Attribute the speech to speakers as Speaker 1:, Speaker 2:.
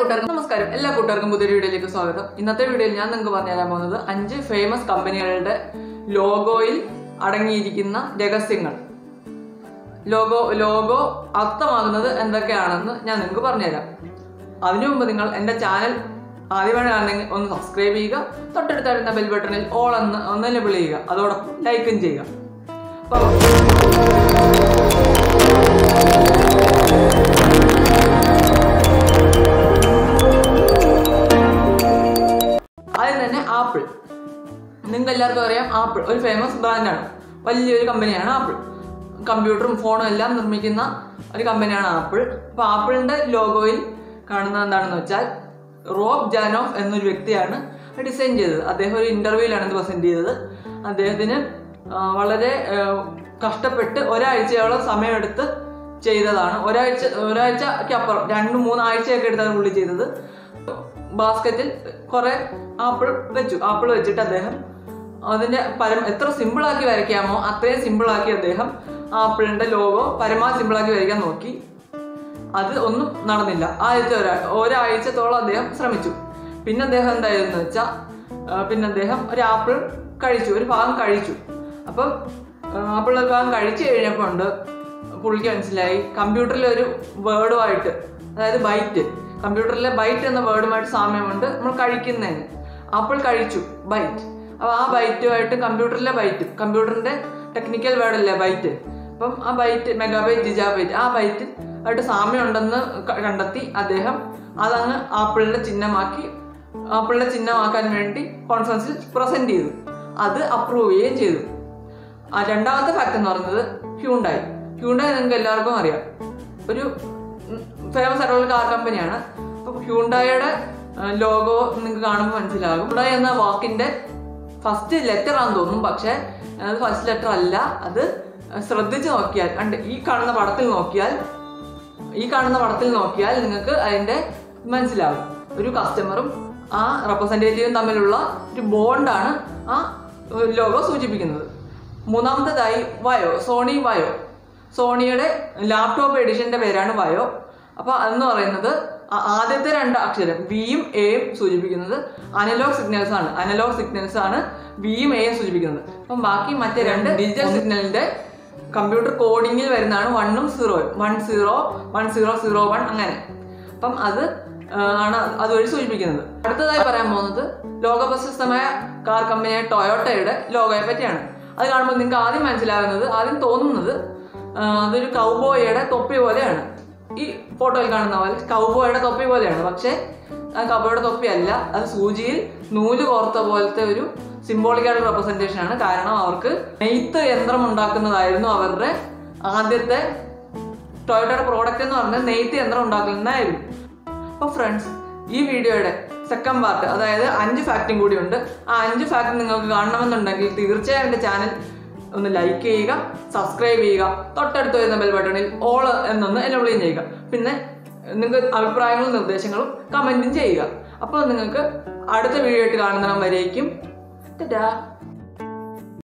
Speaker 1: കൂട്ടുകാർക്കും നമസ്കാരം എല്ലാ കൂട്ടുകാർക്കും പുതിയ വീഡിയോയിലേക്ക് സ്വാഗതം ഇന്നത്തെ വീഡിയോയിൽ ഞാൻ നിങ്ങൾക്ക് പറഞ്ഞു തരാൻ പോകുന്നത് അഞ്ച് ഫേമസ് കമ്പനികളുടെ ലോഗോയിൽ അടങ്ങിയിരിക്കുന്ന രഹസ്യങ്ങൾ ലോഗോ ലോഗോ അർത്ഥമാകുന്നത് എന്തൊക്കെയാണെന്ന് ഞാൻ നിങ്ങൾക്ക് പറഞ്ഞുതരാം അതിനു മുമ്പ് നിങ്ങൾ എൻ്റെ ചാനൽ ആദ്യമായിട്ടാണെങ്കിൽ ഒന്ന് സബ്സ്ക്രൈബ് ചെയ്യുക തൊട്ടടുത്തായിരുന്ന ബെൽ ബട്ടണിൽ ഓൾ എന്ന് ഒന്ന് ലെബിൾ ചെയ്യുക അതോടൊപ്പം ലൈക്കും ചെയ്യുക അപ്പോൾ ആദ്യം തന്നെ ആപ്പിൾ നിങ്ങൾക്ക് എല്ലാവർക്കും അറിയാം ആപ്പിൾ ഒരു ഫേമസ് ബ്രാൻഡാണ് വലിയൊരു കമ്പനിയാണ് ആപ്പിൾ കമ്പ്യൂട്ടറും ഫോണും എല്ലാം നിർമ്മിക്കുന്ന ഒരു കമ്പനിയാണ് ആപ്പിൾ അപ്പോൾ ആപ്പിളിൻ്റെ ലോഗോയിൽ കാണുന്നത് എന്താണെന്ന് വെച്ചാൽ റോബ് ജാനോഫ് എന്നൊരു വ്യക്തിയാണ് ഡിസൈൻ ചെയ്തത് അദ്ദേഹം ഒരു ഇൻ്റർവ്യൂവിലാണ് ഇത് പ്രസൻറ്റ് ചെയ്തത് അദ്ദേഹത്തിന് ആ, വളരെ ആ, കഷ്ടപ്പെട്ട് ഒരാഴ്ചയോളം സമയമെടുത്ത് ചെയ്തതാണ് ഒരാഴ്ച ഒരാഴ്ചയ്ക്ക് അപ്പുറം രണ്ട് മൂന്നാഴ്ചയൊക്കെ എടുത്താണ് പുള്ളി ചെയ്തത് ബാസ്ക്കറ്റിൽ കുറെ ആപ്പിൾ വെച്ചു ആപ്പിൾ വെച്ചിട്ട് അദ്ദേഹം അതിന്റെ പരം എത്ര സിമ്പിളാക്കി വരയ്ക്കാമോ അത്രയും സിമ്പിളാക്കി അദ്ദേഹം ആപ്പിളിന്റെ ലോഗോ പരമാവധി സിമ്പിളാക്കി വരയ്ക്കാൻ നോക്കി അത് ഒന്നും നടന്നില്ല ആദ്യത്തെ ഒരാ ഒരാഴ്ചത്തോളം അദ്ദേഹം ശ്രമിച്ചു പിന്നെ അദ്ദേഹം എന്തായിരുന്നു വെച്ചാൽ പിന്നെ അദ്ദേഹം ഒരു ആപ്പിൾ കഴിച്ചു ഒരു ഭാഗം കഴിച്ചു അപ്പം ആപ്പിൾ ഒരു ഭാഗം കഴിച്ചു കഴിഞ്ഞപ്പോൾ ഉണ്ട് പുള്ളിക്ക് മനസ്സിലായി കമ്പ്യൂട്ടറിലെ ഒരു വേർഡുമായിട്ട് അതായത് ബൈറ്റ് കമ്പ്യൂട്ടറിലെ ബൈറ്റ് എന്ന വേർഡുമായിട്ട് സാമ്യമുണ്ട് നമ്മൾ കഴിക്കുന്നതിന് ആപ്പിൾ കഴിച്ചു ബൈറ്റ് അപ്പോൾ ആ ബൈറ്റുമായിട്ട് കമ്പ്യൂട്ടറിലെ ബൈറ്റ് കമ്പ്യൂട്ടറിന്റെ ടെക്നിക്കൽ വേർഡല്ലേ ബൈറ്റ് അപ്പം ആ ബൈറ്റ് മെഗാബൈറ്റ് ജിജാബൈറ്റ് ആ ബൈറ്റ് ആയിട്ട് സാമ്യം ഉണ്ടെന്ന് ക- കണ്ടെത്തി അദ്ദേഹം അതങ്ങ് ആപ്പിളിന്റെ ചിഹ്നമാക്കി ആപ്പിളിന്റെ ചിഹ്നമാക്കാൻ വേണ്ടി കോൺഫറൻസിൽ പ്രസന്റ് ചെയ്തു അത് അപ്രൂവ് ചെയ്യുകയും ചെയ്തു ആ രണ്ടാമത്തെ ഫാക്ട് എന്ന് പറയുന്നത് ഹ്യൂണ്ടായി ഹ്യൂണ്ടായി നിങ്ങൾക്ക് എല്ലാവർക്കും അറിയാം ഒരു ഫേമസ് ആയിട്ടുള്ള കാർ കമ്പനിയാണ് അപ്പൊ ഹ്യൂണ്ടായുടെ ലോഗോ നിങ്ങൾക്ക് കാണുമ്പോൾ മനസ്സിലാകും ഹ്യൂണ്ടായി എന്ന വാക്കിന്റെ ഫസ്റ്റ് ലെറ്റർ ആണെന്ന് തോന്നും പക്ഷെ അത് ഫസ്റ്റ് ലെറ്റർ അല്ല അത് ശ്രദ്ധിച്ച് നോക്കിയാൽ കണ്ട് ഈ കാണുന്ന പടത്തിൽ നോക്കിയാൽ ഈ കാണുന്ന പടത്തിൽ നോക്കിയാൽ നിങ്ങൾക്ക് അതിന്റെ മനസ്സിലാവും ഒരു കസ്റ്റമറും ആ റെപ്രസെൻറ്റേറ്റീവും തമ്മിലുള്ള ഒരു ബോണ്ടാണ് ആ ലോഗോ സൂചിപ്പിക്കുന്നത് മൂന്നാമത്തേതായി വയോ സോണി വയോ സോണിയുടെ ലാപ്ടോപ്പ് എഡിഷന്റെ പേരാണ് വയോ അപ്പോൾ അതെന്ന് പറയുന്നത് ആ- ആദ്യത്തെ രണ്ട് അക്ഷരം വിയും എയും സൂചിപ്പിക്കുന്നത് അനലോഗ് സിഗ്നൽസ് ആണ് അനലോഗ് സിഗ്നൽസ് ആണ് വിയും എയും സൂചിപ്പിക്കുന്നത് അപ്പം ബാക്കി മറ്റേ രണ്ട് ഡിജിറ്റൽ സിഗ്നലിന്റെ കമ്പ്യൂട്ടർ കോഡിങ്ങിൽ വരുന്നതാണ് വണ്ണും സീറോയും one zero one zero zero one അങ്ങനെ അപ്പം അത് ആ, ആണ് അതുവഴി സൂചിപ്പിക്കുന്നത് അടുത്തതായി പറയാൻ പോകുന്നത് ലോകപ്രശസ്തമായ കാർ കമ്പനിയായ ടൊയോട്ടയുടെ ലോഗോയെ പറ്റിയാണ് അത് കാണുമ്പോൾ നിങ്ങൾക്ക് ആദ്യം മനസ്സിലാകുന്നത് ആദ്യം തോന്നുന്നത് ആ, അതൊരു കൗബോയുടെ തൊപ്പി പോലെയാണ് ഈ ഫോട്ടോയിൽ കാണുന്ന പോലെ കൗബോയുടെ തൊപ്പി പോലെയാണ് പക്ഷേ ആ കൗബോയുടെ തൊപ്പി അല്ല അത് സൂചിയിൽ നൂല് കോർത്ത പോലത്തെ ഒരു സിംബോളിക് ആയിട്ടുള്ള റെപ്രസെന്റേഷൻ ആണ് കാരണം അവർക്ക് നെയ്ത്ത് യന്ത്രം ഉണ്ടാക്കുന്നതായിരുന്നു അവരുടെ ആദ്യത്തെ ടൊയോട്ടയുടെ പ്രോഡക്റ്റ് എന്ന് പറഞ്ഞാൽ നെയ്ത്ത് യന്ത്രം ഉണ്ടാക്കുന്നതായിരുന്നു അപ്പോൾ ഫ്രണ്ട്സ് ഈ വീഡിയോയുടെ സെക്കൻഡ് പാർട്ട് അതായത് അഞ്ച് ഫാക്റ്റും കൂടി ഉണ്ട് ആ അഞ്ച് ഫാക്ട് നിങ്ങൾക്ക് കാണണമെന്നുണ്ടെങ്കിൽ തീർച്ചയായും എൻ്റെ ചാനൽ ഒന്ന് ലൈക്ക് ചെയ്യുക സബ്സ്ക്രൈബ് ചെയ്യുക തൊട്ടടുത്ത് വരുന്ന ബെൽ ബട്ടണിൽ ഓൾ എന്നൊന്ന് എനോബിൾ ചെയ്യുക പിന്നെ നിങ്ങൾക്ക് അഭിപ്രായങ്ങളും നിർദ്ദേശങ്ങളും കമൻറ്റും ചെയ്യുക അപ്പോൾ നിങ്ങൾക്ക് അടുത്ത വീഡിയോ ആയിട്ട് കാണുന്നിടം വരേക്കും ടാ